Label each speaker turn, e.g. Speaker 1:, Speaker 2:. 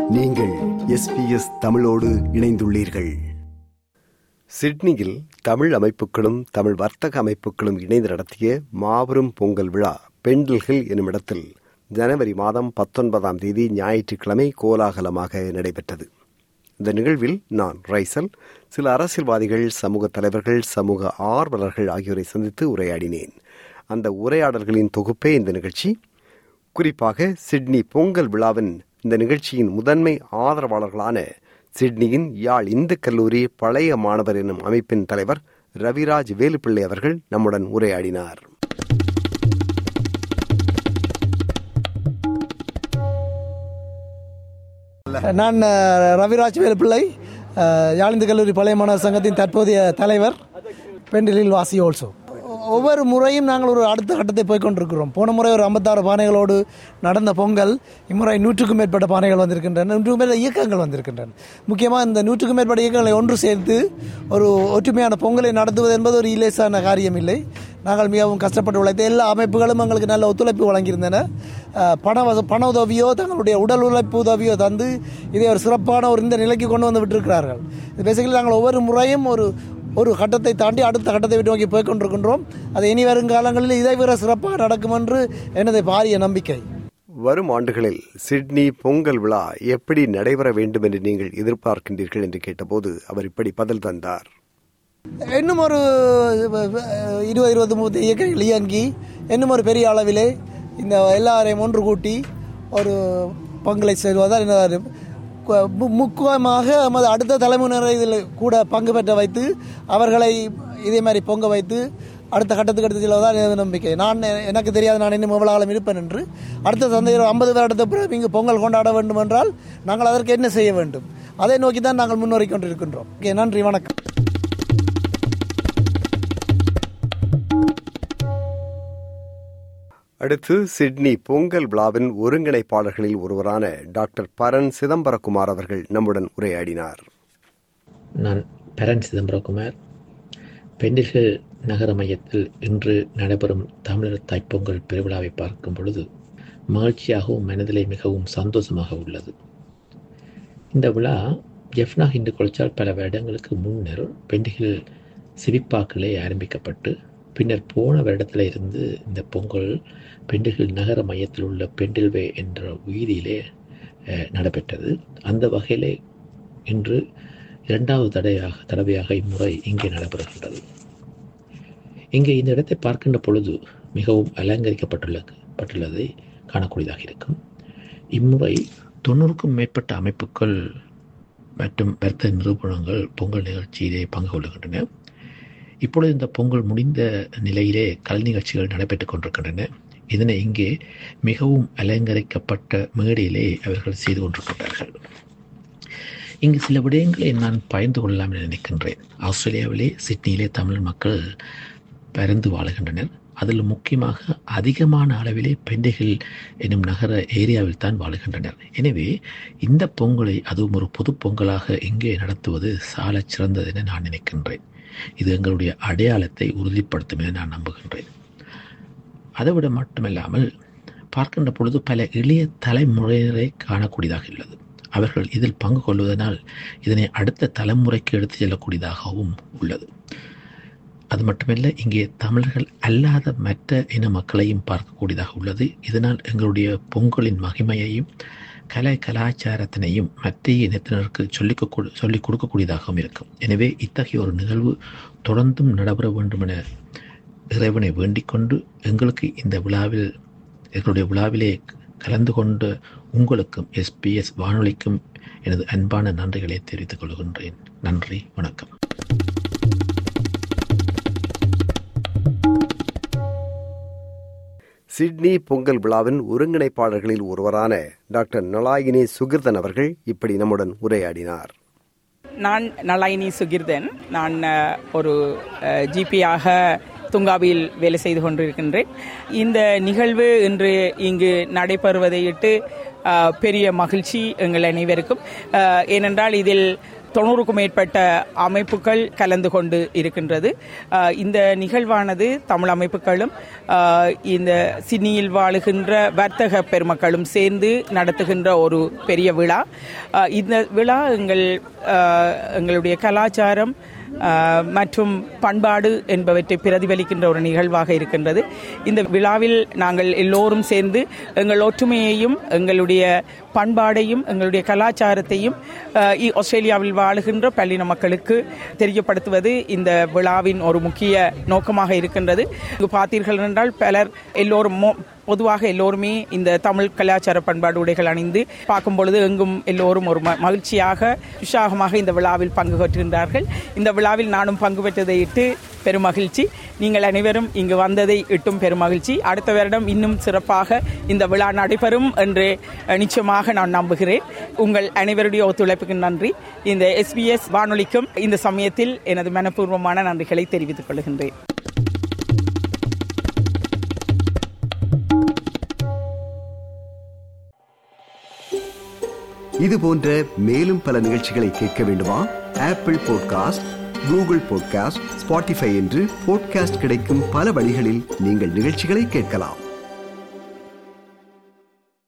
Speaker 1: நீங்கள் எஸ்பிஎஸ் தமிழோடு இணைந்துள்ளீர்கள் சிட்னியில் தமிழ் அமைப்புகளும் தமிழ் வர்த்தக அமைப்புகளும் இணைந்து நடத்திய மாபெரும் பொங்கல் விழா பெண்டில்ஹில் எனும் இடத்தில் ஜனவரி மாதம் பத்தொன்பதாம் தேதி ஞாயிற்றுக்கிழமை கோலாகலமாக நடைபெற்றது இந்த நிகழ்வில் நான் ரைசல் சில அரசியல்வாதிகள் சமூக தலைவர்கள் சமூக ஆர்வலர்கள் ஆகியோரை சந்தித்து உரையாடினேன் அந்த உரையாடல்களின் தொகுப்பே இந்த நிகழ்ச்சி குறிப்பாக சிட்னி பொங்கல் விழாவின் இந்த நிகழ்ச்சியின் முதன்மை ஆதரவாளர்களான சிட்னியின் யாழ் இந்து கல்லூரி பழைய மாணவர் எனும் அமைப்பின் தலைவர் ரவிராஜ் வேலுப்பிள்ளை அவர்கள் நம்முடன் உரையாடினார்
Speaker 2: நான் அஹ், ரவிராஜ் வேலுப்பிள்ளை அஹ், யாழிந்து கல்லூரி பழைய மாணவர் சங்கத்தின் தற்போதைய தலைவர் பெண்டிலில் வாசி ஆல்சோ ஒவ்வொரு முறையும் நாங்கள் ஒரு அடுத்த கட்டத்தை போய் கொண்டிருக்கிறோம் போன முறை ஒரு ஐம்பத்தாறு பானைகளோடு நடந்த பொங்கல் இம்முறை நூற்றுக்கும் மேற்பட்ட பானைகள் வந்திருக்கின்றன நூற்றுக்கும் மேற்பட்ட இயக்கங்கள் வந்திருக்கின்றன முக்கியமாக இந்த நூற்றுக்கும் மேற்பட்ட இயக்கங்களை ஒன்று சேர்த்து ஒரு ஒற்றுமையான பொங்கலை நடத்துவது என்பது ஒரு இலேசான காரியம் இல்லை நாங்கள் மிகவும் கஷ்டப்பட்டு உழைத்த எல்லா அமைப்புகளும் எங்களுக்கு நல்ல ஒத்துழைப்பு வழங்கியிருந்தன அஹ், பண வச பண உதவியோ தங்களுடைய உடல் உழைப்பு உதவியோ தந்து இதை ஒரு சிறப்பான ஒரு இந்த நிலைக்கு கொண்டு வந்து விட்டிருக்கிறார்கள் பேசிக்கலி நாங்கள் ஒவ்வொரு முறையும் ஒரு ஒரு கட்டத்தை தாண்டி அடுத்த கட்டத்தை விட்டு நோக்கி போய் கொண்டிருக்கின்றோம் அது இனி வரும் காலங்களில் இதை விட சிறப்பாக நடக்கும் என்று எனது பாரிய நம்பிக்கை
Speaker 1: வரும் ஆண்டுகளில் சிட்னி பொங்கல் விழா எப்படி நடைபெற வேண்டும் என்று நீங்கள் எதிர்பார்க்கின்றீர்கள் என்று கேட்டபோது அவர் இப்படி பதில் தந்தார்
Speaker 2: இன்னும் ஒரு அஹ், இருபது இருபது முப்பது இயக்கங்கள் இயங்கி இன்னும் ஒரு பெரிய அளவிலே இந்த எல்லாரையும் ஒன்று கூட்டி ஒரு பங்களை செய்வதால் என்ன மு- முக்கியமாக நமது அடுத்த தலைமுறையினர் இதில் கூட பங்கு பெற்ற வைத்து அவர்களை இதே மாதிரி பொங்க வைத்து அடுத்த கட்டத்துக்கு எடுத்து செல்வதால் எனது நம்பிக்கை நான் எ- எனக்கு தெரியாது நான் இன்னும் எவ்வளவு காலம் இருப்பேன் என்று அடுத்த சந்தையில் ஐம்பது வருடத்தை பிறகு இங்கு பொங்கல் கொண்டாட வேண்டும் என்றால் நாங்கள் அதற்கு என்ன செய்ய வேண்டும் அதை நோக்கி தான் நாங்கள் முன்னேறி கொண்டிருக்கின்றோம் ஓகே நன்றி வணக்கம்
Speaker 1: அடுத்து சிட்னி பொங்கல் விழாவின் ஒருங்கிணைப்பாளர்களில் ஒருவரான டாக்டர் பரன் சிதம்பரகுமார் அவர்கள் நம்முடன் உரையாடினார்
Speaker 3: நான் பரன் சிதம்பரகுமார் பெண்டில்கள் நகர மையத்தில் இன்று நடைபெறும் தமிழர் தைப்பொங்கல் பெருவிழாவை பார்க்கும் பொழுது மகிழ்ச்சியாகவும் மனதிலே மிகவும் சந்தோஷமாக உள்ளது இந்த விழா ஜெஃப்னா ஹிந்து கொலைச்சால் பல வருடங்களுக்கு முன்னர் பெண்டிகள் சிவிப்பாக்கிலே ஆரம்பிக்கப்பட்டு பின்னர் போன வருடத்தில் இருந்து இந்த பொங்கல் பெண்டிகள் நகர மையத்தில் உள்ள பெண்டில்வே என்ற வீதியிலே அஹ், நடைபெற்றது அந்த வகையிலே இன்று இரண்டாவது தடையாக தடவையாக இம்முறை இங்கே நடைபெறுகின்றது இங்கே இந்த இடத்தை பார்க்கின்ற பொழுது மிகவும் அலங்கரிக்கப்பட்டுள்ளது பட்டுள்ளதை காணக்கூடியதாக இருக்கும் இம்முறை தொண்ணூறுக்கும் மேற்பட்ட அமைப்புகள் மற்றும் வர்த்தக நிரூபணங்கள் பொங்கல் நிகழ்ச்சியிலே பங்கு கொள்கின்றன இப்பொழுது இந்த பொங்கல் முடிந்த நிலையிலே கலை நிகழ்ச்சிகள் நடைபெற்றுக் கொண்டிருக்கின்றன இதனை இங்கே மிகவும் அலங்கரிக்கப்பட்ட மேடையிலே அவர்கள் செய்து கொண்டிருக்கின்றார்கள் இங்கு சில விடயங்களை நான் பயந்து கொள்ளலாம் என நினைக்கின்றேன் ஆஸ்திரேலியாவிலே சிட்னியிலே தமிழ் மக்கள் பரந்து வாழுகின்றனர் அதில் முக்கியமாக அதிகமான அளவிலே பெண்டைகள் என்னும் நகர ஏரியாவில் தான் வாழுகின்றனர் எனவே இந்த பொங்கலை அதுவும் ஒரு பொது பொங்கலாக இங்கே நடத்துவது சாலச் சிறந்தது என நான் நினைக்கின்றேன் இது எங்களுடைய அடையாளத்தை உறுதிப்படுத்தும் என நான் நம்புகின்றேன் அதைவிட மட்டுமல்லாமல் பார்க்கின்ற பொழுது பல இளைய தலைமுறையினரை காணக்கூடியதாக உள்ளது அவர்கள் இதில் பங்கு கொள்வதனால் இதனை அடுத்த தலைமுறைக்கு எடுத்துச் செல்லக்கூடியதாகவும் உள்ளது அது மட்டுமல்ல இங்கே தமிழர்கள் அல்லாத மற்ற இன மக்களையும் பார்க்கக்கூடியதாக உள்ளது இதனால் எங்களுடைய பொங்கலின் மகிமையையும் கலை கலாச்சாரத்தினையும் மற்ற இனத்தினருக்கு சொல்லிக் கொடு- சொல்லிக் கொடுக்கக்கூடியதாகவும் இருக்கும் எனவே இத்தகைய ஒரு நிகழ்வு தொடர்ந்தும் நடைபெற வேண்டும் என இறைவனை வேண்டிக் கொண்டு எங்களுக்கு இந்த விழாவில் எங்களுடைய விழாவிலே கலந்து கொண்ட உங்களுக்கும் எஸ்பிஎஸ் வானொலிக்கும் எனது அன்பான நன்றிகளை தெரிவித்துக் கொள்கின்றேன் நன்றி வணக்கம்
Speaker 1: சிட்னி பொங்கல் விழாவின் ஒருங்கிணைப்பாளர்களில் ஒருவரான டாக்டர் நலாயினி சுகிர்தன் அவர்கள் இப்படி நம்முடன் உரையாடினார்
Speaker 4: நான் நலாயினி சுகிர்தன் நான் அஹ், ஒரு ஜிபியாக துங்காவில் வேலை செய்து கொண்டிருக்கின்றேன் இந்த நிகழ்வு இன்று இங்கு நடைபெறுவதையிட்டு அஹ், பெரிய மகிழ்ச்சி எங்கள் அனைவருக்கும் அஹ், ஏனென்றால் இதில் தொண்ணூறுக்கும் மேற்பட்ட அமைப்புகள் கலந்து கொண்டு இருக்கின்றது அஹ், இந்த நிகழ்வானது தமிழ் அமைப்புகளும் அஹ், இந்த சிட்னியில் வாழுகின்ற வர்த்தக பெருமக்களும் சேர்ந்து நடத்துகின்ற ஒரு பெரிய விழா அஹ், இந்த விழா எங்கள் அஹ், எங்களுடைய கலாச்சாரம் அஹ், மற்றும் பண்பாடு என்பவற்றை பிரதிபலிக்கின்ற ஒரு நிகழ்வாக இருக்கின்றது இந்த விழாவில் நாங்கள் எல்லோரும் சேர்ந்து எங்கள் ஒற்றுமையையும் எங்களுடைய பண்பாடையும் எங்களுடைய கலாச்சாரத்தையும் அஹ், இ- ஆஸ்திரேலியாவில் வாழுகின்ற பல்லின மக்களுக்கு தெரியப்படுத்துவது இந்த விழாவின் ஒரு முக்கிய நோக்கமாக இருக்கின்றது இங்கு பார்த்தீர்கள் என்றால் பலர் எல்லோரும் மோ- பொதுவாக எல்லோருமே இந்த தமிழ் கலாச்சார பண்பாடு உடைகள் அணிந்து பார்க்கும் பொழுது எங்கும் எல்லோரும் ஒரு ம- மகிழ்ச்சியாக உற்சாகமாக இந்த விழாவில் பங்கு பெற்றுகின்றார்கள் இந்த விழாவில் நானும் பங்கு பெற்றதை இட்டு பெருமகிழ்ச்சி நீங்கள் அனைவரும் இங்கு வந்ததை இட்டும் பெருமகிழ்ச்சி அடுத்த வருடம் இன்னும் சிறப்பாக இந்த விழா நடைபெறும் என்று அஹ், நிச்சயமாக நான் நம்புகிறேன் உங்கள் அனைவருடைய ஒத்துழைப்புக்கு நன்றி இந்த எஸ்பிஎஸ் வானொலிக்கும் இந்த சமயத்தில் எனது மனப்பூர்வமான நன்றிகளை தெரிவித்துக் கொள்கின்றேன்
Speaker 1: இது போன்ற மேலும் பல நிகழ்ச்சிகளை கேட்க வேண்டுமா Apple podcast Google podcast Spotify என்று பாட்காஸ்ட் கிடைக்கும் பல வழிகளில் நீங்கள் நிகழ்ச்சிகளை கேட்கலாம்